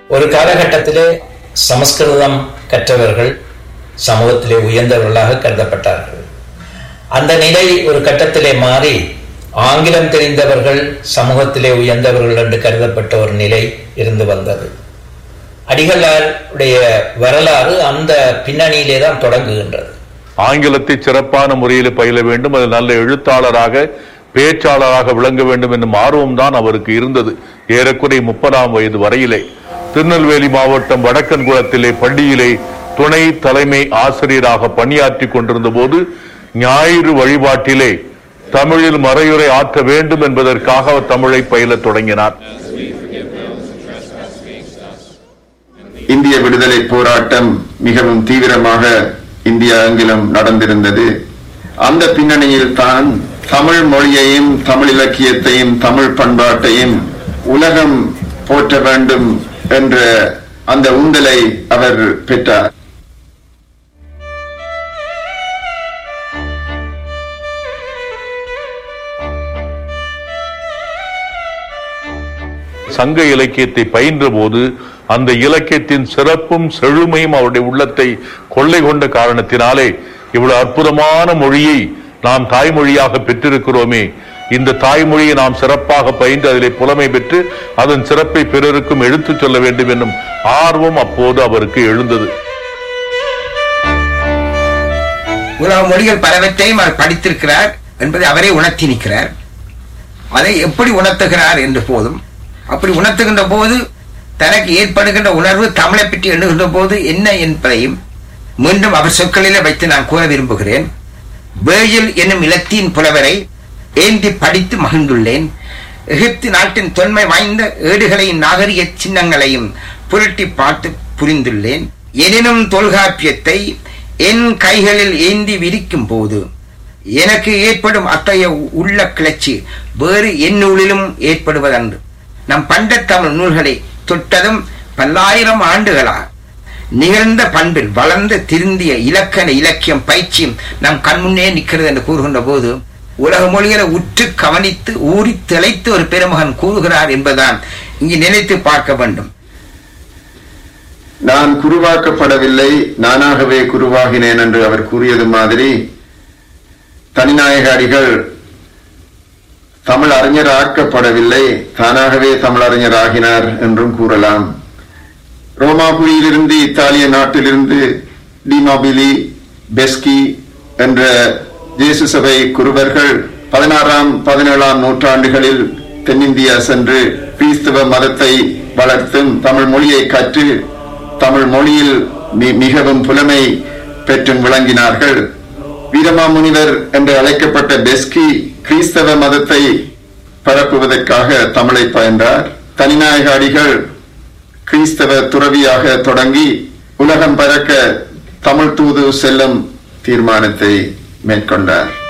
ஒரு காலகட்டத்திலே சமஸ்கிருதம் கற்றவர்கள் சமூகத்திலே உயர்ந்தவர்களாக கருதப்பட்டார்கள் அந்த நிலை ஒரு கட்டத்திலே மாறி ஆங்கிலம் தெரிந்தவர்கள் சமூகத்திலே உயர்ந்தவர்கள் என்று கருதப்பட்ட ஒரு நிலை இருந்து வந்தது அடிகளாருடைய வரலாறு அந்த பின்னணியிலே தான் தொடங்குகின்றது ஆங்கிலத்தை சிறப்பான முறையில் பயில வேண்டும் அது நல்ல எழுத்தாளராக பேச்சாளராக விளங்க வேண்டும் என்னும் ஆர்வம் தான் அவருக்கு இருந்தது ஏறக்குறை முப்பதாம் வயது வரையிலே திருநெல்வேலி மாவட்டம் வடக்கன்குளத்திலே பள்ளியிலே துணை தலைமை ஆசிரியராக பணியாற்றி கொண்டிருந்த போது ஞாயிறு வழிபாட்டிலே தமிழில் மறையுரை ஆற்ற வேண்டும் என்பதற்காக அவர் தமிழை பயிலத் தொடங்கினார் இந்திய விடுதலை போராட்டம் மிகவும் தீவிரமாக இந்தியா எங்கிலும் நடந்திருந்தது அந்த பின்னணியில் தான் தமிழ் மொழியையும் தமிழ் இலக்கியத்தையும் தமிழ் பண்பாட்டையும் உலகம் போற்ற வேண்டும் என்ற அந்த உந்தலை அவர் பெற்றார் சங்க இலக்கியத்தை பயின்ற போது அந்த இலக்கியத்தின் சிறப்பும் செழுமையும் அவருடைய உள்ளத்தை கொள்ளை கொண்ட காரணத்தினாலே இவ்வளவு அற்புதமான மொழியை நாம் தாய்மொழியாக பெற்றிருக்கிறோமே இந்த தாய்மொழியை நாம் சிறப்பாக பயின்று அதிலே புலமை பெற்று அதன் சிறப்பை பிறருக்கும் எடுத்துச் சொல்ல வேண்டும் என்னும் ஆர்வம் அப்போது அவருக்கு எழுந்தது உலக மொழிகள் பலவற்றையும் அவர் படித்திருக்கிறார் என்பதை அவரே உணர்த்தி நிற்கிறார் அதை எப்படி உணர்த்துகிறார் என்று போதும் அப்படி உணர்த்துகின்ற போது தனக்கு ஏற்படுகின்ற உணர்வு தமிழை பற்றி எண்ணுகின்ற போது என்ன என்பதையும் மீண்டும் அவர் சொற்களிலே வைத்து நான் கூற விரும்புகிறேன் வேயில் என்னும் இலத்தீன் புலவரை ஏந்தி படித்து மகிழ்ந்துள்ளேன் எகிப்து நாட்டின் தொன்மை வாய்ந்த ஏடுகளையும் நாகரிக சின்னங்களையும் புரட்டி பார்த்து புரிந்துள்ளேன் எனினும் தொல்காப்பியத்தை என் கைகளில் ஏந்தி விரிக்கும் போது எனக்கு ஏற்படும் அத்தகைய உள்ள கிளர்ச்சி வேறு என் நூலிலும் ஏற்படுவதன்று நம் பண்ட தமிழ் நூல்களை தொட்டதும் பல்லாயிரம் ஆண்டுகளாக நிகழ்ந்த பண்பில் வளர்ந்த திருந்திய இலக்கண இலக்கியம் பயிற்சியும் நம் கண்முன்னே நிற்கிறது என்று கூறுகின்ற போது உலக மொழிகளை உற்று கவனித்து ஊறி திளைத்து ஒரு பெருமகன் கூறுகிறார் என்பதுதான் இங்கு நினைத்து பார்க்க வேண்டும் நான் குருவாக்கப்படவில்லை நானாகவே குருவாகினேன் என்று அவர் கூறியது மாதிரி தனிநாயக அடிகள் தமிழ் அறிஞர் ஆக்கப்படவில்லை தானாகவே தமிழறிஞர் ஆகினார் என்றும் கூறலாம் ரோமாபுரியிலிருந்து இத்தாலிய நாட்டிலிருந்து டிமாபிலி பெஸ்கி என்ற இயேசு சபை குருவர்கள் பதினாறாம் பதினேழாம் நூற்றாண்டுகளில் தென்னிந்தியா சென்று கிறிஸ்தவ மதத்தை வளர்த்தும் தமிழ் மொழியை கற்று தமிழ் மொழியில் மி- மிகவும் புலமை பெற்றும் விளங்கினார்கள் வீரமாமுனிவர் என்று அழைக்கப்பட்ட பெஸ்கி கிறிஸ்தவ மதத்தை பரப்புவதற்காக தமிழை பயின்றார் தனிநாயக அடிகள் கிறிஸ்தவ துறவியாக தொடங்கி உலகம் பறக்க தமிழ் தூது செல்லும் தீர்மானத்தை மேற்கொண்டார்